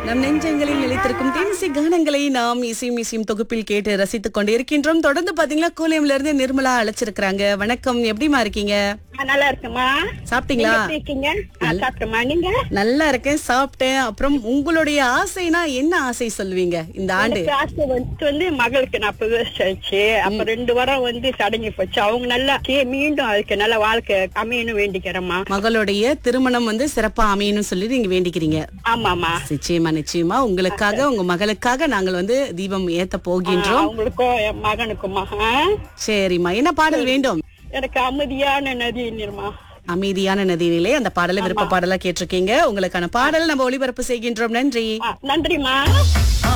நம் நெஞ்சங்களில் நிலைத்திருக்கும் தேனிசை கானங்களை நாம் இசையும் இசையும் தொகுப்பில் கேட்டு ரசித்துக் கொண்டு இருக்கின்றோம் தொடர்ந்து பாத்தீங்கன்னா கூலியம்ல இருந்து நிர்மலா அழைச்சிருக்காங்க வணக்கம் எப்படிமா இருக்கீங்க ஆ, நல்லா இருக்குமா சாப்பிட்டீங்களா நீங்க எப்படி இருக்கீங்க ஆ, சாப்பிட்டோமா நீங்க நல்லா இருக்கேன் சாப்பிட்டேன் அப்புறம் உங்களுடைய ஆசைனா என்ன ஆசை சொல்லுவீங்க இந்த ஆண்டு எனக்கு ஆசை வந்து வந்து மகளுக்கு நான் விவசாயிச்சு அப்ப ரெண்டு வாரம் வந்து சடங்கி போச்சு அவங்க நல்லா கே- மீண்டும் அதுக்கு நல்ல வாழ்க்கை அமையணும் வேண்டிக்கிறேம்மா மகளுடைய திருமணம் வந்து சிறப்பா அமையணும்னு சொல்லி நீங்க வேண்டிக்கிறீங்க ஆமாமா நிச்சயமா நிச்சயமா உங்களுக்காக உங்க மகளுக்காக நாங்கள் வந்து தீபம் ஏத்த போகின்றோம் அவங்களுக்கும் என் மகனுக்குமா ஆ? சரிம்மா என்ன பாடல் வேண்டும் எனக்கு அமைதியான நதி நிர்மா அமைதியான நதியிலே அந்த பாடலை விருப்ப பாடலா கேட்டிருக்கீங்க உங்களுக்கான பாடல் நம்ம ஒளிபரப்பு செய்கின்றோம் நன்றி நன்றிமா